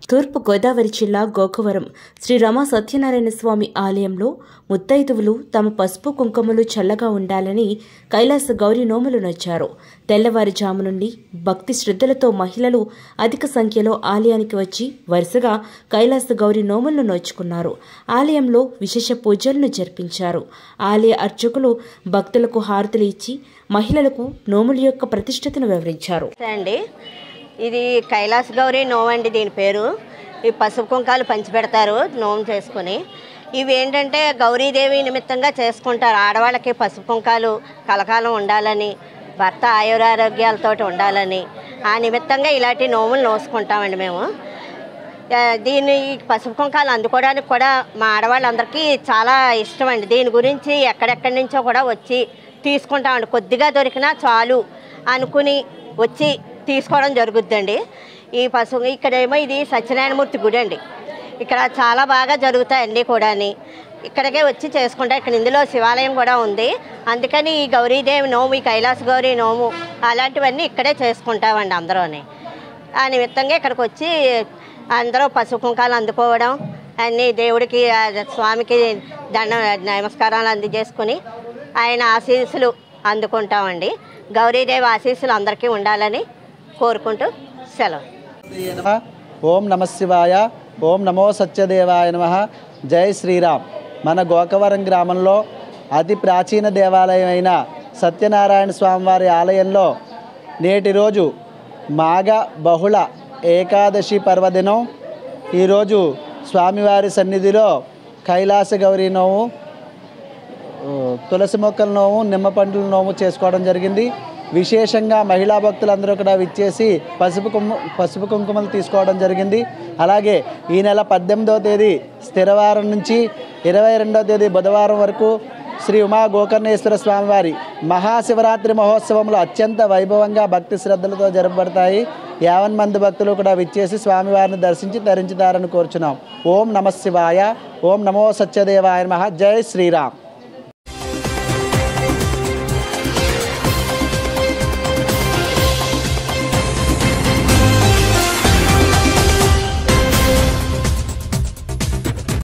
తూర్పు గోదావరి జిల్లా గోకవరం శ్రీ రమా సత్యనారాయణ స్వామి ఆలయంలో ముత్తైదువులు తమ పసుపు కుంకుమలు చల్లగా ఉండాలని కైలాస గౌరి నోములు నొచ్చారు తెల్లవారుజాము నుండి భక్తి శ్రద్ధలతో మహిళలు అధిక సంఖ్యలో ఆలయానికి వచ్చి వరుసగా కైలాస గౌరి నోములను నోచుకున్నారు ఆలయంలో విశేష పూజలను జరిపించారు ఆలయ అర్చకులు భక్తులకు హారతులు ఇచ్చి మహిళలకు నోముల యొక్క ప్రతిష్టతను వివరించారు నమస్తే అండి ఇది కైలాస గౌరీ నోము అండి దీని పేరు ఈ పసుపు కుంకాలు పంచిపెడతారు నోము చేసుకుని ఇవి ఏంటంటే గౌరీదేవి నిమిత్తంగా చేసుకుంటారు ఆడవాళ్ళకి పసుపు కుంకాలు కలకాలం ఉండాలని భర్త ఆయురారోగ్యాలతో ఉండాలని ఆ నిమిత్తంగా ఇలాంటి నోములు నోసుకుంటామండి మేము ఆ, దీన్ని ఈ పసుపు కుంకాలు అందుకోవడానికి కూడా మా ఆడవాళ్ళందరికీ చాలా ఇష్టం అండి దీని గురించి ఎక్కడెక్కడి నుంచో కూడా వచ్చి తీసుకుంటామండి కొద్దిగా దొరికినా చాలు అనుకుని వచ్చి తీసుకోవడం జరుగుద్దండి ఈ పసుపు ఇక్కడేమో ఇది సత్యనారాయణమూర్తి గుడి అండి ఇక్కడ చాలా బాగా జరుగుతాయి అన్నీ కూడాని ఇక్కడికే వచ్చి చేసుకుంటారు ఇక్కడ ఇందులో శివాలయం కూడా ఉంది అందుకని ఈ గౌరీదేవి నోము ఈ కైలాస గౌరీ నోము అలాంటివన్నీ ఇక్కడే చేసుకుంటామండి అందరూని ఆ నిమిత్తంగా ఇక్కడికి వచ్చి అందరూ పసుపు కుంకాలు అందుకోవడం అన్ని దేవుడికి ఆ స్వామికి దండ నమస్కారాలు అందజేసుకుని ఆయన ఆశీస్సులు అందుకుంటామండి గౌరీదేవి ఆశీస్సులు అందరికీ ఉండాలని కోరుకుంటూ సెలవు నమ ఓం నమ శివాయ ఓం నమో సత్యదేవాయ నమ జై శ్రీరామ్ మన గోకవరం గ్రామంలో అతి ప్రాచీన దేవాలయం అయిన సత్యనారాయణ స్వామివారి ఆలయంలో నేటి రోజు మాఘ బహుళ ఏకాదశి పర్వదినం ఈరోజు స్వామివారి సన్నిధిలో కైలాస గౌరీ నోము ఓ, తులసి మొక్కల నోము నిమ్మ పండ్ల నోము చేసుకోవడం జరిగింది విశేషంగా మహిళా భక్తులందరూ కూడా విచ్చేసి పసుపు కుంకుమ పసుపు కుంకుమలు తీసుకోవడం జరిగింది అలాగే ఈ నెల పద్దెనిమిదవ తేదీ స్థిరవారం నుంచి ఇరవై రెండవ తేదీ బుధవారం వరకు శ్రీ ఉమా గోకర్ణేశ్వర స్వామివారి మహాశివరాత్రి మహోత్సవంలో అత్యంత వైభవంగా భక్తి శ్రద్ధలతో జరపబడతాయి యావన్ మంది భక్తులు కూడా విచ్చేసి స్వామివారిని దర్శించి తరించుతారని కోరుచున్నాం ఓం నమ శివాయ ఓం నమో సత్యదేవాయ నమ జై శ్రీరామ్